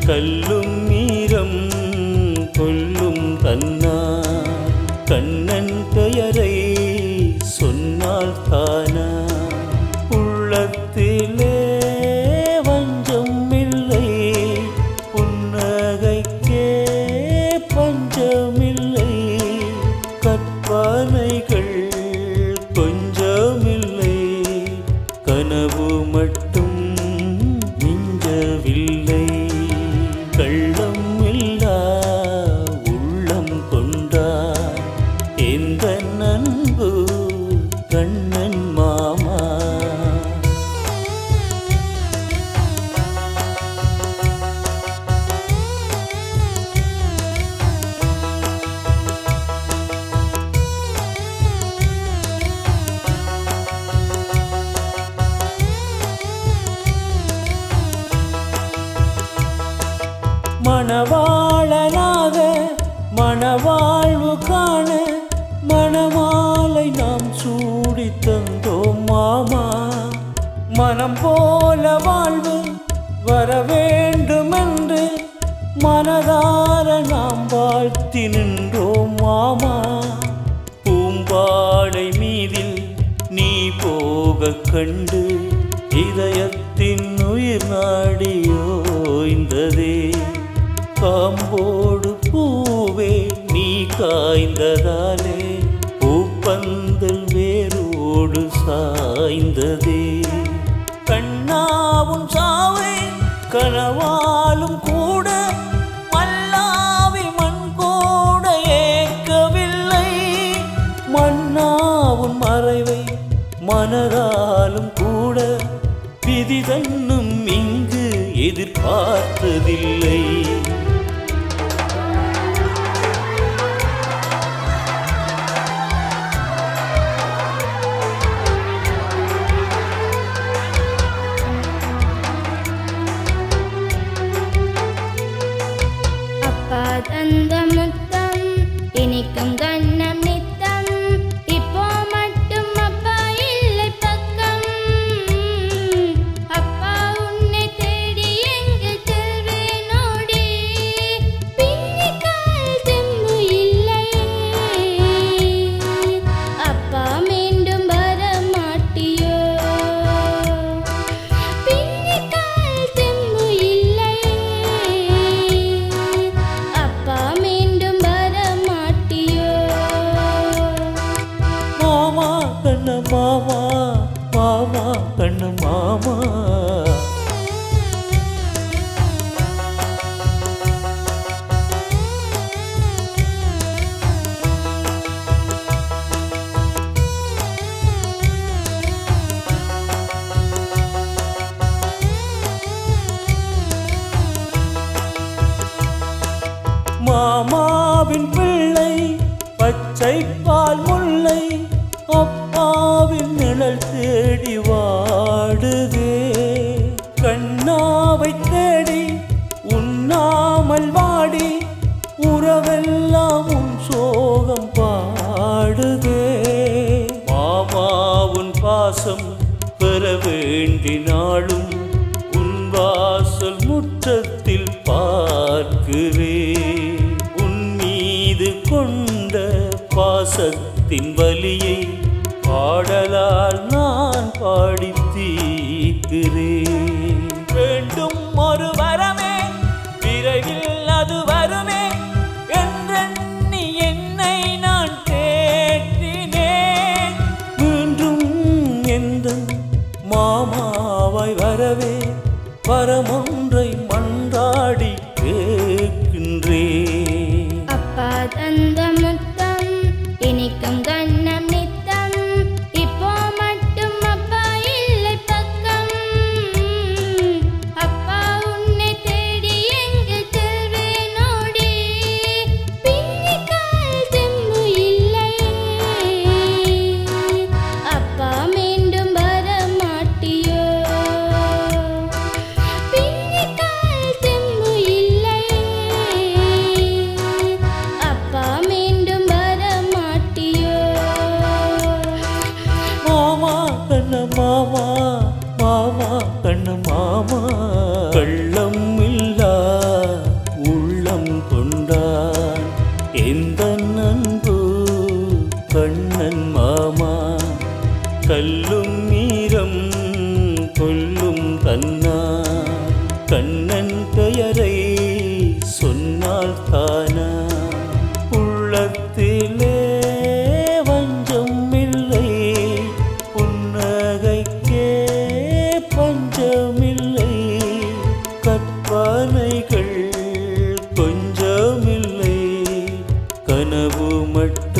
கல்லும் மீரம் கொல்லும் தன்னா கண்ணன் பெயரை சொன்னால் தானா உள்ளத்திலே வஞ்சம் இல்லை புன்னகைக்கே பஞ்சமில்லை கற்பனைகள் கொஞ்சமில்லை கனவு மட்டும் மிஞ்சவில்லை கள்ளம் இல்லா உள்ளம் கொண்டார் எந்த நண்பு கண்ணன் மாமா மணவாளனாக மணவாழ்வு காண மணமாலை நாம் சூடி தந்தோம் மாமா மனம் போல வாழ்வு வர வேண்டுமென்று மனதார நாம் வாழ்த்தி நின்றோம் மாமா பூம்பாடை மீதில் நீ போக கண்டு இதயத்தின் உயிர் நாடியோய்ந்ததே காம்போடு பூவே நீ காய்ந்ததாலே பூப்பந்தல் வேரோடு சாய்ந்ததே கண்ணாவும் சாவை கனவாலும் கூட மல்லாவி மண் கூட ஏற்கவில்லை மன்னாவும் மறைவை மனதாலும் கூட விதி தன்னும் இங்கு எதிர்பார்த்ததில்லை அப்பா தந்த முத்தம் இனிக்கும் கண்ணம் நித்தம் இப்போ மட்டும் அப்பா இல்லை பக்கம் அப்பா உன்னை தேடி எங்கு செல்வேனோடி பின்னிக்கால் தெம்பு இல்லை அப்பா மீண்டும் வர மாட்டியோ பின்னிக்கால் தெம்பு இல்லை அப்பா மீண்டும் வர மாட்டியோ மாமா கண்ண மாமா மாமா கண்ண மாமா மாமாவின் பிள்ளை பச்சை பால் முல்லை அப்பாவின் நிழல் தேடி வாடுதே கண்ணாவை தேடி உண்ணாமல் வாடி உறவெல்லாம் உன் சோகம் பாடுதே மாமா உன் பாசம் பெற வேண்டினாலும் உன் வாசல் முற்றத்தில் பார்க்கிறேன் உன் மீது கொண்ட பாசத்தின் வலியை பாடலால் நான் பாடி தீர்க்கிறேன் வேண்டும் ஒரு வரமே விரைவில் அது வருமே என்றெண்ணி என்னை நான் தேற்றினேன் மீண்டும் எந்த மாமாவாய் வரவே வரமொன்றை மன்றாடி கேட்கின்றேன் அப்பா தந்த முத்தம் இனிக்கும் கண்ணம் நித்தம் இப்போ மட்டும் அப்பா இல்லை பக்கம் அப்பா உன்னை கண்ணன் பெயரை சொன்னால் தானா உள்ளத்திலே வஞ்சம் இல்லை புன்னகைக்கே பஞ்சமில்லை கற்பனைகள் கொஞ்சமில்லை கனவு மட்டும்